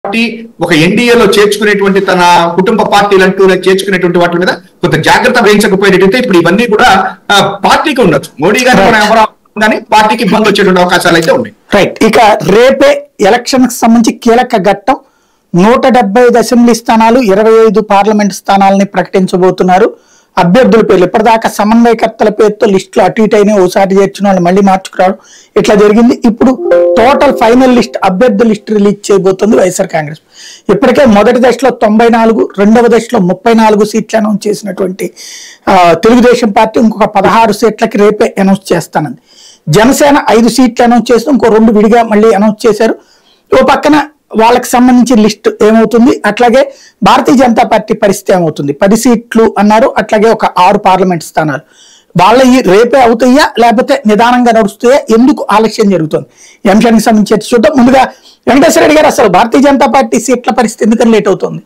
party ఒక ఎన్డీఏలో చేర్చుకునేటువంటి తన కుటుంబ పార్టీలు అంటూ చేర్చుకునేటువంటి వాటి మీద కొంత జాగ్రత్త వహించకపోయేటైతే ఇప్పుడు ఇవన్నీ కూడా ఆ, పార్టీకి ఉండొచ్చు మోడీ గారు కూడా ఎవరో కానీ పార్టీకి ఇబ్బంది వచ్చేటువంటి అవకాశాలు అయితే ఉన్నాయి రైట్ ఇక రేపే ఎలక్షన్ కి సంబంధించి కీలక ఘట్టం నూట డెబ్బై ఐదు అసెంబ్లీ స్థానాలు ఇరవై ఐదు పార్లమెంట్ స్థానాలని ప్రకటించబోతున్నారు అభ్యర్థుల పేర్లు ఇప్పటిదాకా సమన్వయకర్తల పేరుతో లిస్టులు అటు ఇటు అయినా ఓసారి చేర్చిన వాళ్ళు మళ్ళీ మార్చుకురావడం ఇట్లా జరిగింది ఇప్పుడు టోటల్ ఫైనల్ లిస్ట్ అభ్యర్థుల లిస్ట్ రిలీజ్ చేయబోతుంది వైఎస్ఆర్ కాంగ్రెస్ ఇప్పటికే మొదటి దశలో తొంభై నాలుగు రెండవ దశలో ముప్పై నాలుగు సీట్లు అనౌన్స్ చేసినటువంటి ఆ, తెలుగుదేశం పార్టీ ఇంకొక పదహారు సీట్లకి రేపే అనౌన్స్ చేస్తానంది జనసేన ఐదు సీట్లు అనౌన్స్ చేస్తూ ఇంకో రెండు విడిగా మళ్ళీ అనౌన్స్ చేశారు ఓ పక్కన వాళ్ళకి సంబంధించిన లిస్ట్ ఏమవుతుంది అట్లాగే భారతీయ జనతా పార్టీ పరిస్థితి ఏమవుతుంది పది సీట్లు అన్నారు అట్లాగే ఒక ఆరు పార్లమెంట్ స్థానాలు వాళ్ళ ఈ రేపే అవుతాయా లేకపోతే నిదానంగా నడుస్తాయా ఎందుకు ఆలస్యం జరుగుతుంది ఈ అంశానికి సంబంధించి చర్చ చూద్దాం ముందుగా వెంకటేశ్వర రెడ్డి గారు అసలు భారతీయ జనతా పార్టీ సీట్ల పరిస్థితి ఎందుకని లేట్ అవుతుంది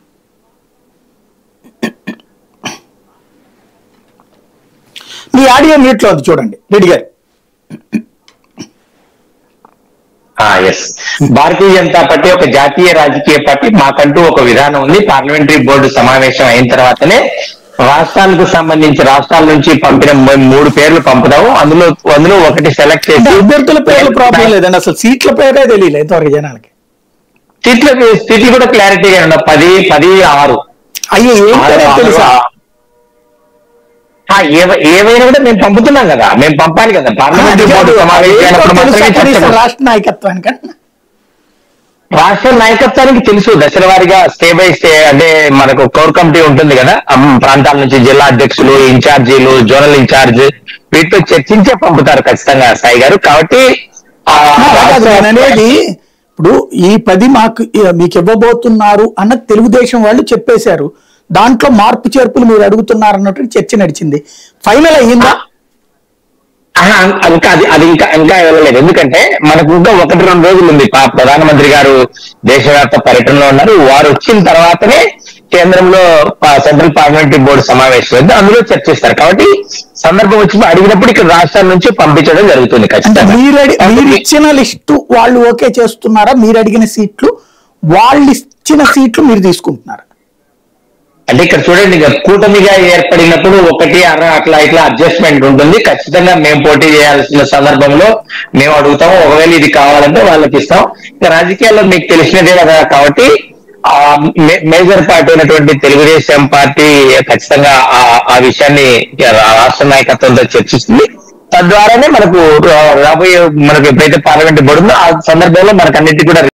మీ ఆడియో మ్యూట్ లో ఉంది చూడండి రెడ్డి గారు ఎస్ భారతీయ జనతా పార్టీ ఒక జాతీయ రాజకీయ పార్టీ మాకంటూ ఒక విధానం ఉంది పార్లమెంటరీ బోర్డు సమావేశం అయిన తర్వాతనే రాష్ట్రాలకు సంబంధించి రాష్ట్రాల నుంచి పంపిన మ- మూడు పేర్లు పంపుదాము అందులో అందులో ఒకటి సెలెక్ట్ అంటే చేసి అభ్యర్థుల పేర్లు ప్రాబ్లం లేదండి అసలు సీట్ల పేరే తెలియలేదు ఇంతవరకు జనాలకి సీట్ల స్థితి కూడా క్లారిటీగా ఉండవు పది పది ఆరు అయ్యో ఏంటనే ఆరు- తెలుసా ఆ, ఏవ- ఏవైనా కూడా మేము పంపుతున్నాం కదా మేము పంపాలి కదా పార్లమెంటరీ బోర్డు సమావేశం అయినప్పుడు మాత్రమే తెలుసా కనీసం చర్చ రాష్ట్ర నాయకత్వానికి రాష్ట్ర నాయకత్వానికి తెలుసు దశల వారీగా స్టే బై స్టే అంటే మనకు కోర్ కమిటీ ఉంటుంది కదా అమ్ ప్రాంతాల నుంచి జిల్లా అధ్యక్షులు ఇన్ఛార్జీలు జోనల్ ఇన్ఛార్జ్ వీటితో చర్చించే పంపుతారు ఖచ్చితంగా సాయి గారు కాబట్టి ఆ కాదు నేను అనేది ఇప్పుడు ఈ పది మాకు మీకు ఇవ్వబోతున్నారు అన్న తెలుగుదేశం వాళ్ళు చెప్పేశారు దాంట్లో మార్పు చేర్పులు మీరు అడుగుతున్నారు అన్నట్టు చర్చ నడిచింది ఫైనల్ అయ్యిందా ఆహా, ఇంకా అది అది ఇంకా ఇంకా వెళ్ళలేదు ఎందుకంటే మనకు ఇంకా ఒకటి రెండు రోజులు ఉంది పా- ప్రధానమంత్రి గారు దేశవ్యాప్త పర్యటనలో ఉన్నారు వారు వచ్చిన తర్వాతనే కేంద్రంలో పా- సెంట్రల్ పార్లమెంటరీ బోర్డు సమావేశం ఉంది అందులో చర్చిస్తారు కాబట్టి సందర్భం వచ్చి అడిగినప్పుడు ఇక్కడ రాష్ట్రాల నుంచి పంపించడం జరుగుతుంది అంటే ఖచ్చితంగా మీరు అడి- మీరు ఇచ్చిన లిస్టు వాళ్ళు ఓకే చేస్తున్నారా మీరు అడిగిన సీట్లు వాళ్ళు ఇచ్చిన సీట్లు మీరు తీసుకుంటున్నారా అంటే ఇక్కడ చూడండి ఇక కూటమిగా ఏర్పడినప్పుడు ఒకటి అర అట్లా ఇట్లా అడ్జస్ట్మెంట్ ఉంటుంది ఖచ్చితంగా మేము పోటీ చేయాల్సిన సందర్భంలో మేము అడుగుతాము ఒకవేళ ఇది కావాలంటే వాళ్ళకి ఇస్తాం ఇక రాజకీయాల్లో మీకు తెలిసినదే కదా కాబట్టి ఆ మే- మేజర్ పార్టీ అయినటువంటి తెలుగుదేశం పార్టీ ఖచ్చితంగా ఆ ఆ విషయాన్ని రాష్ట్ర నాయకత్వంతో చర్చిస్తుంది తద్వారానే మనకు రా- రాబోయే మనకు ఎప్పుడైతే పార్లమెంట్ బోర్డు ఉందో ఆ సందర్భంలో మనకు అన్నిటి కూడా